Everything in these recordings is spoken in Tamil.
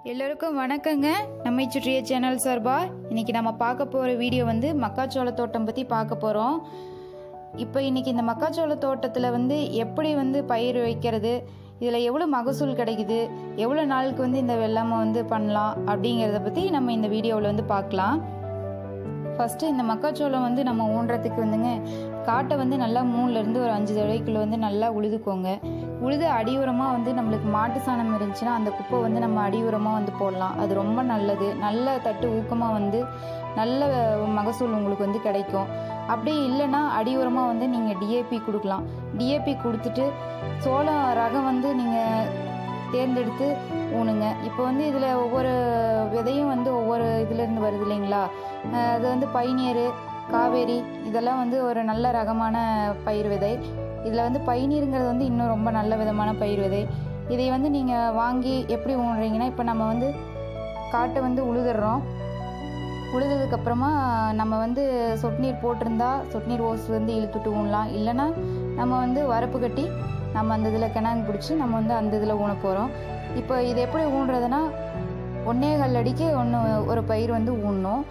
எல்லோருக்கும் வணக்கங்க நம்மை சுற்றிய சேனல் சார்பா இன்னைக்கு நம்ம பார்க்க போகிற வீடியோ வந்து மக்காச்சோள தோட்டம் பற்றி பார்க்க போகிறோம் இப்போ இன்னைக்கு இந்த மக்காச்சோள தோட்டத்தில் வந்து எப்படி வந்து பயிர் வைக்கிறது இதில் எவ்வளோ மகசூல் கிடைக்குது எவ்வளோ நாளுக்கு வந்து இந்த வெள்ளாமை வந்து பண்ணலாம் அப்படிங்கிறத பற்றி நம்ம இந்த வீடியோவில் வந்து பார்க்கலாம் ஃபஸ்ட்டு இந்த மக்காச்சோளம் வந்து நம்ம ஊன்றதுக்கு வந்துங்க காட்டை வந்து நல்லா மூணுலேருந்து ஒரு அஞ்சு தடவைக்குள்ள வந்து நல்லா உழுதுக்கோங்க உழுது அடி உரமாக வந்து நம்மளுக்கு மாட்டு சாணம் இருந்துச்சுன்னா அந்த குப்பை வந்து நம்ம அடி உரமாக வந்து போடலாம் அது ரொம்ப நல்லது நல்ல தட்டு ஊக்கமாக வந்து நல்ல மகசூல் உங்களுக்கு வந்து கிடைக்கும் அப்படி இல்லைன்னா அடி உரமாக வந்து நீங்கள் டிஏபி கொடுக்கலாம் டிஏபி கொடுத்துட்டு சோளம் ரகம் வந்து நீங்கள் தேர்ந்தெடுத்து ஊனுங்க இப்போ வந்து இதில் ஒவ்வொரு விதையும் வந்து ஒவ்வொரு இதுலேருந்து வருது இல்லைங்களா அஹ் அது வந்து பைனியரு காவேரி இதெல்லாம் வந்து ஒரு நல்ல ரகமான பயிர் விதை இதில் வந்து பைனீருங்கிறது வந்து இன்னும் ரொம்ப நல்ல விதமான பயிர் விதை இதை வந்து நீங்கள் வாங்கி எப்படி ஊனுறீங்கன்னா இப்போ நம்ம வந்து காட்டை வந்து உழுதுடுறோம் உழுததுக்கப்புறமா நம்ம வந்து சொட்டு நீர் போட்டிருந்தா சொட்டு நீர் ஓஸ் வந்து இழுத்துட்டு ஊனலாம் இல்லைன்னா நம்ம வந்து வரப்பு கட்டி நம்ம அந்த இதில் கிணங்கு பிடிச்சி நம்ம வந்து அந்த இதில் ஊன போகிறோம் இப்போ இது எப்படி ஊன்றதுன்னா ஒன்னே கால் அடிக்கு ஒன்று ஒரு பயிர் வந்து ஊனணும்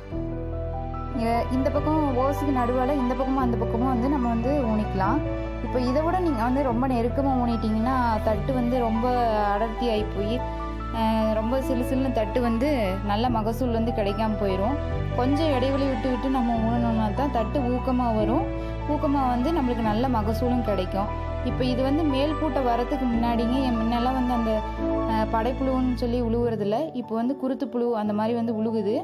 இ- இந்த பக்கம் ஓஸுக்கு நடுவால் இந்த பக்கமும் அந்த பக்கமும் வந்து நம்ம வந்து ஊனிக்கலாம் இப்போ இதை விட நீங்கள் வந்து ரொம்ப நெருக்கமாக ஊனிட்டிங்கன்னா தட்டு வந்து ரொம்ப அடர்த்தி ஆகி போய் அஹ், ரொம்ப சிலு சிலுன்னு தட்டு வந்து நல்ல மகசூல் வந்து கிடைக்காம போயிடும் கொஞ்சம் இடைவெளி விட்டு விட்டு நம்ம ஊனணும்னா தான் தட்டு ஊக்கமாக வரும் ஊக்கமாக வந்து நம்மளுக்கு நல்ல மகசூலும் கிடைக்கும் இப்போ இது வந்து மேல் பூட்டை வரத்துக்கு முன்னாடிங்க முன்னெல்லாம் வந்து அந்த அஹ், படைப்புழுன்னு சொல்லி உழுவுறதில்ல இப்போ வந்து குருத்து புழு அந்த மாதிரி வந்து உழுகுது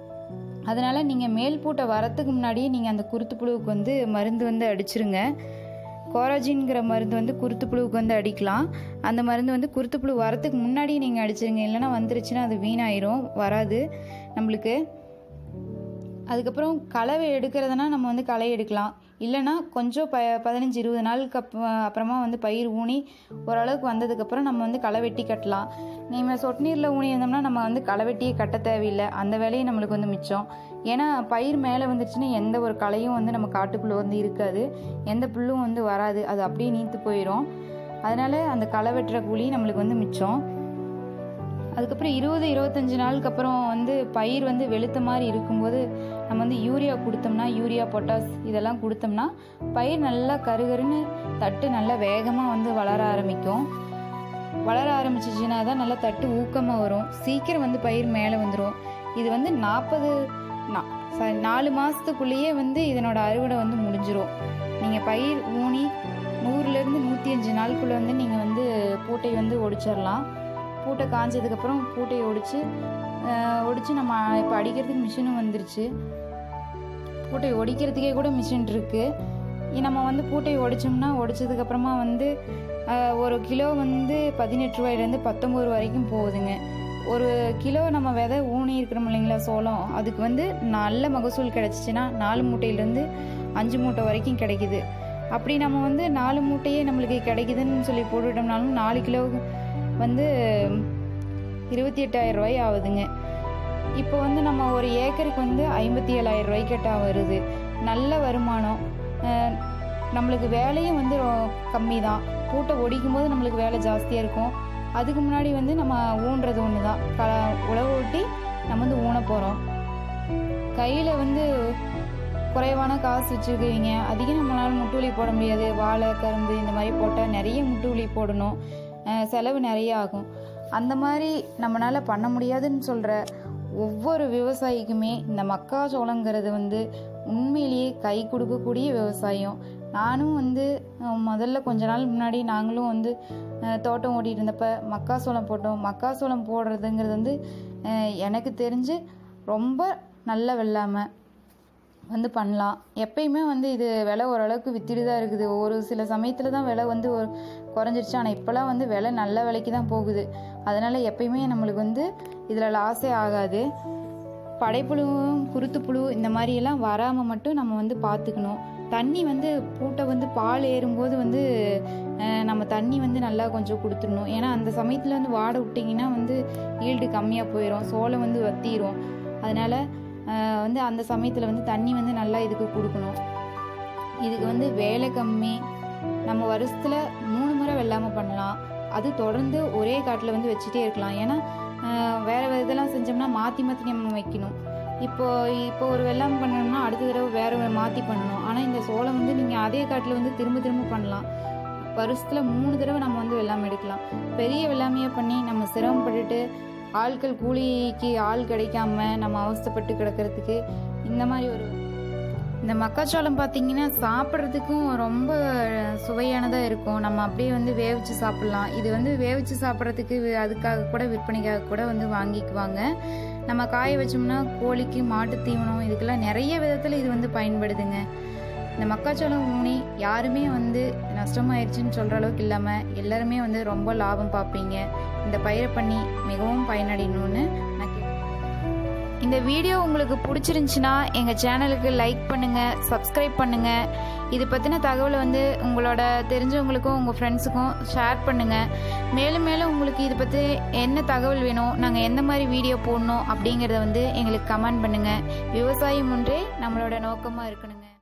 அதனால் நீங்கள் மேல் பூட்டை வரத்துக்கு முன்னாடியே நீங்கள் அந்த குருத்து புழுவுக்கு வந்து மருந்து வந்து அடிச்சிருங்க கோராஜின்ங்கிற மருந்து வந்து குருத்து புழுவுக்கு வந்து அடிக்கலாம் அந்த மருந்து வந்து குருத்து புழு வரத்துக்கு முன்னாடியே நீங்கள் அடிச்சிருங்க இல்லைன்னா வந்துருச்சுன்னா அது வீணாயிரும் வராது நம்மளுக்கு அதுக்கப்புறம் களை எடுக்கிறதுனா நம்ம வந்து களை எடுக்கலாம் இல்லைன்னா கொஞ்சம் ப பதினஞ்சு இருபது நாளுக்கு அப் அப்புறமா வந்து பயிர் ஊனி ஓரளவுக்கு வந்ததுக்கப்புறம் நம்ம வந்து களை வெட்டி கட்டலாம் நீங்கள் சொட்டு நீரில் ஊனி இருந்தோம்னா நம்ம வந்து களை வெட்டியே கட்ட தேவையில்லை அந்த வேலையும் நம்மளுக்கு வந்து மிச்சம் ஏன்னா பயிர் மேலே வந்துருச்சுன்னா எந்த ஒரு களையும் வந்து நம்ம காட்டுக்குள்ளே வந்து இருக்காது எந்த புல்லும் வந்து வராது அது அப்படியே நீத்து போயிடும் அதனால் அந்த களை வெட்டுற கூலி நம்மளுக்கு வந்து மிச்சம் அதுக்கப்புறம் இருபது இருபத்தஞ்சு நாளுக்கு அப்புறம் வந்து பயிர் வந்து வெளுத்த மாதிரி இருக்கும்போது நம்ம வந்து யூரியா கொடுத்தோம்னா யூரியா பொட்டாஸ் இதெல்லாம் கொடுத்தோம்னா பயிர் நல்லா கருகருன்னு தட்டு நல்லா வேகமாக வந்து வளர ஆரம்பிக்கும் வளர ஆரம்பிச்சிச்சுன்னா தான் நல்லா தட்டு ஊக்கமாக வரும் சீக்கிரம் வந்து பயிர் மேலே வந்துடும் இது வந்து நாற்பது நாலு மாதத்துக்குள்ளேயே வந்து இதனோட அறுவடை வந்து முடிஞ்சிரும் நீங்கள் பயிர் ஊனி நூறுலேருந்து நூற்றி அஞ்சு நாளுக்குள்ளே வந்து நீங்கள் வந்து பூட்டை வந்து ஒடிச்சிடலாம் பூட்டை காஞ்சதுக்கப்புறம் பூட்டையை ஒடிச்சு அஹ், ஒடிச்சு நம்ம இப்போ அடிக்கிறதுக்கு மிஷினும் வந்துருச்சு பூட்டையை ஒடிக்கிறதுக்கே கூட மிஷின் இருக்குது நம்ம வந்து பூட்டையை ஒடிச்சோம்னா ஒடிச்சதுக்கப்புறமா வந்து அஹ், ஒரு கிலோ வந்து பதினெட்டு ரூபாயிலேருந்து பத்தொம்பது ரூபா வரைக்கும் போகுதுங்க ஒரு கிலோ நம்ம விதை ஊனி இருக்கிறோம் இல்லைங்களா சோளம் அதுக்கு வந்து நல்ல மகசூல் கிடச்சிச்சின்னா நாலு மூட்டையிலேருந்து அஞ்சு மூட்டை வரைக்கும் கிடைக்குது அப்படி நம்ம வந்து நாலு மூட்டையே நம்மளுக்கு கிடைக்குதுன்னு சொல்லி போட்டுட்டோம்னாலும் நாலு கிலோ வந்து இருபத்தி எட்டாயிரம் ரூபாய் ஆகுதுங்க இப்போ வந்து நம்ம ஒரு ஏக்கருக்கு வந்து ஐம்பத்தி ஏழாயிரம் ரூபாய்க்கிட்ட வருது நல்ல வருமானம் அஹ் நம்மளுக்கு வேலையும் வந்து கம்மி தான் பூட்டை ஒடிக்கும் போது நம்மளுக்கு வேலை ஜாஸ்தியாக இருக்கும் அதுக்கு முன்னாடி வந்து நம்ம ஊன்றது ஒன்று தான் க உழவு ஓட்டி நம்ம வந்து ஊன போகிறோம் கையில் வந்து குறைவான காசு வச்சுருக்கீங்க அதிகம் நம்மளால முட்டுவலி போட முடியாது வாழை கரும்பு இந்த மாதிரி போட்டால் நிறைய முட்டுவலி போடணும் அஹ் செலவு நிறைய ஆகும் அந்த மாதிரி நம்மளால் பண்ண முடியாதுன்னு சொல்கிற ஒவ்வொரு விவசாயிக்குமே இந்த மக்காச்சோளங்கிறது வந்து உண்மையிலேயே கை கொடுக்கக்கூடிய விவசாயம் நானும் வந்து அஹ், முதல்ல கொஞ்ச நாள் முன்னாடி நாங்களும் வந்து அஹ், தோட்டம் ஓட்டிட்டு இருந்தப்ப மக்காசோளம் போட்டோம் மக்காசோளம் போடுறதுங்கிறது வந்து அஹ், எனக்கு தெரிஞ்சு ரொம்ப நல்ல வெள்ளாமை வந்து பண்ணலாம் எப்பயுமே வந்து இது விலை ஓரளவுக்கு வித்துட்டு தான் இருக்குது ஒரு சில சமயத்தில் தான் விலை வந்து ஒரு குறைஞ்சிருச்சு ஆனால் இப்போலாம் வந்து விலை நல்ல விலைக்கு தான் போகுது அதனால் எப்பயுமே நம்மளுக்கு வந்து இதில் லாஸே ஆகாது படைப்புழுவும் குருத்துப்புழு இந்த மாதிரியெல்லாம் வராமல் மட்டும் நம்ம வந்து பார்த்துக்கணும் தண்ணி வந்து பூட்டை வந்து பால் ஏறும்போது வந்து அஹ், நம்ம தண்ணி வந்து நல்லா கொஞ்சம் கொடுத்துடணும் ஏன்னா அந்த சமயத்தில் வந்து வாடை விட்டிங்கன்னா வந்து ஈல்டு கம்மியாக போயிடும் சோளம் வந்து வத்திரும் அதனால் அஹ், வந்து அந்த சமயத்தில் வந்து தண்ணி வந்து நல்லா இதுக்கு கொடுக்கணும் இதுக்கு வந்து வேலை கம்மி நம்ம வருஷத்தில் மூணு முறை வெள்ளாமை பண்ணலாம் அது தொடர்ந்து ஒரே காட்டில் வந்து வச்சுட்டே இருக்கலாம் ஏன்னா ஆஹ், வேற வேறு இதெல்லாம் செஞ்சோம்னா மாற்றி மாற்றி நம்ம வைக்கணும் இப்போ இப்போ ஒரு வெள்ளாமை பண்ணணும்னா அடுத்த தடவை வேற மாற்றி பண்ணணும் ஆனால் இந்த சோளம் வந்து நீங்கள் அதே காட்டில் வந்து திரும்ப திரும்ப பண்ணலாம் வருஷத்தில் மூணு தடவை நம்ம வந்து வெள்ளாமை எடுக்கலாம் பெரிய வெள்ளாமையாக பண்ணி நம்ம சிரமப்பட்டுட்டு ஆட்கள் கூலிக்கு ஆள் கிடைக்காம நம்ம அவஸ்தைப்பட்டு கிடக்கிறதுக்கு இந்த மாதிரி ஒரு இந்த மக்காச்சோளம் பார்த்தீங்கன்னா சாப்பிட்றதுக்கும் ரொம்ப சுவையானதாக இருக்கும் நம்ம அப்படியே வந்து வேவிச்சு சாப்பிட்லாம் இது வந்து வேவிச்சு சாப்பிட்றதுக்கு அதுக்காக கூட விற்பனைக்காக கூட வந்து வாங்கிக்குவாங்க நம்ம காய வச்சோம்னா கோழிக்கு மாட்டு தீவனம் இதுக்கெல்லாம் நிறைய விதத்தில் இது வந்து பயன்படுதுங்க இந்த மக்காச்சோளம் ஊனி யாருமே வந்து நஷ்டமாயிருச்சுன்னு சொல்கிற அளவுக்கு இல்லாமல் எல்லாருமே வந்து ரொம்ப லாபம் பார்ப்பீங்க இந்த பயிரை பண்ணி மிகவும் பயனடையணும்னு நான் கே இந்த வீடியோ உங்களுக்கு பிடிச்சிருந்துச்சுன்னா எங்கள் சேனலுக்கு லைக் பண்ணுங்கள் சப்ஸ்கிரைப் பண்ணுங்கள் இது பற்றின தகவலை வந்து உங்களோட தெரிஞ்சவங்களுக்கும் உங்கள் ஃப்ரெண்ட்ஸுக்கும் ஷேர் பண்ணுங்கள் மேலும் மேலும் உங்களுக்கு இது பற்றி என்ன தகவல் வேணும் நாங்கள் எந்த மாதிரி வீடியோ போடணும் அப்படிங்கிறத வந்து எங்களுக்கு கமெண்ட் பண்ணுங்கள் விவசாயம் ஒன்றே நம்மளோட நோக்கமாக இருக்கணுங்க